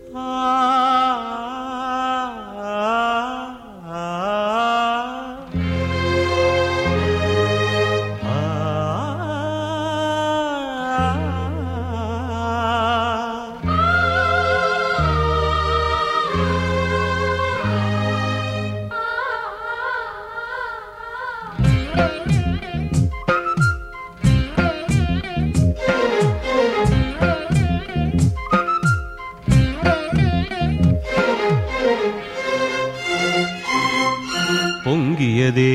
பொங்கியதே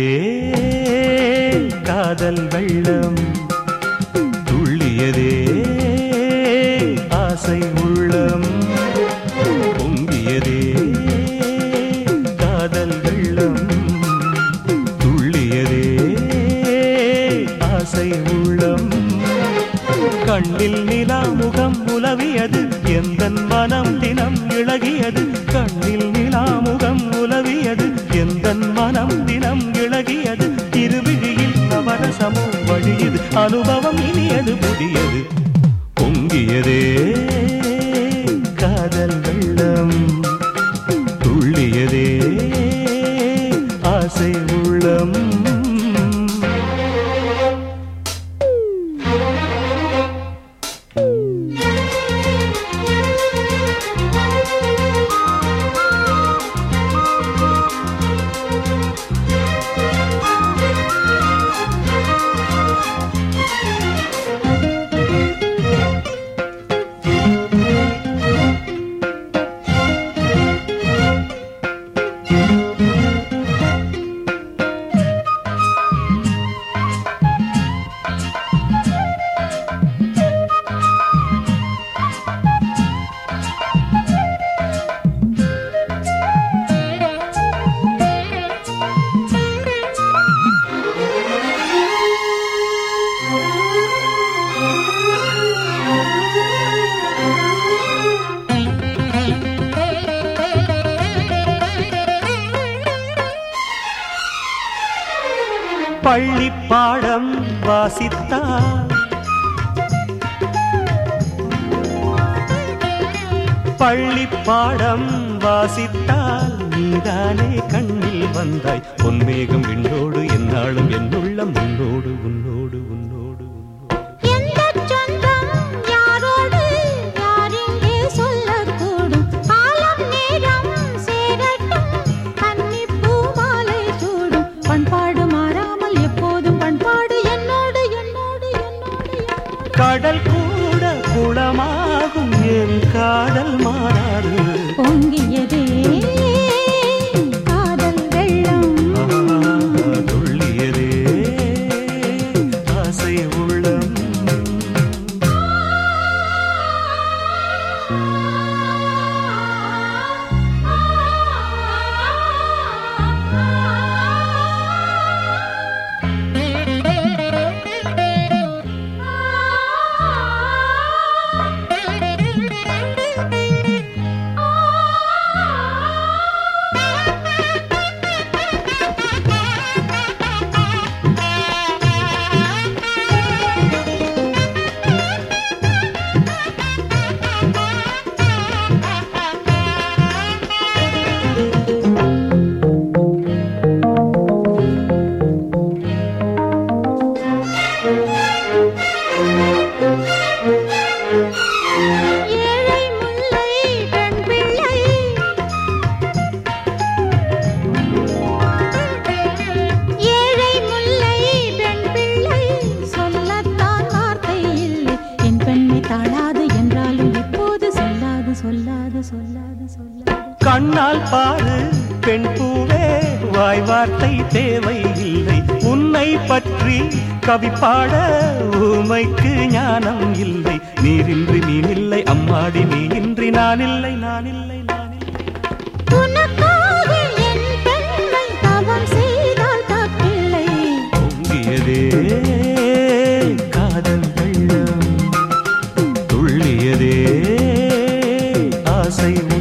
காதல் வெள்ளம் துள்ளியதே ஆசை உள்ளம் பொங்கியதே காதல் வெள்ளம் துள்ளியதே ஆசை உள்ளம் கண்ணில் நிலா முகம் உலவியது எந்தன் மனம் தினம் இழகியது கண்ணில் நிலா முகம் உலவியது எந்தன் மனம் தினம் இழகியது திருவிழியில் நவரசமும் வழியது அனுபவம் இனியது புதியது பொங்கியதே காதல் வெள்ளம் துள்ளியதே ஆசை உள்ளம் பள்ளி பாடம் வாசித்தால் பள்ளி பாடம் வாசித்தால் நீதானே கண்ணில் வந்தாய் பொன்மேகம் விண்ணோடு என்னாலும் என்னுள்ளம் உன்னோடு உன்னோடு உன்னோடு உன்னோடு எந்தச் சொந்தம் யாரோடு யாரெங்கே சொல்லக்கூடும் காலம் நேரம் சேரட்டும் கன்னிப் பூமாலை சூடும் பண்பாடு மாறாமல் எப்போதும் பண்பாடு என்னோடு என்னோடு என்னோடு என்னோடு கடல் கூட குளமாகும் என் காதல் மாறாது பொங்கியதே காதல் வெள்ளம் ஆ, துள்ளியதே ஆசை உள்ளம் ஏழை முல்லை பெண் பிள்ளை ஏழை முல்லை பெண் பிள்ளை சொல்லத்தான் வார்த்தை இல்லை என் பெண்மை தாழாது என்றாலும் இப்போது சொல்லாது சொல்லாது சொல்லாது சொல்லாது கண்ணால் பாரு பெண் பூவே வாய் வார்த்தை தேவை இல்லை உன்னை பற்றி கவி பாட ஊமைக்கு ஞானம் இல்லை நீரின்றி நீனில்லை அம்மாடி நீ இன்றி நான் இல்லை நான் இல்லை நான் இல்லை உனக்காக என் பெண்மை தவம் செய்தால் தப்பில்லை பொங்கியதே காதல் வெள்ளம் துள்ளியதே ஆசை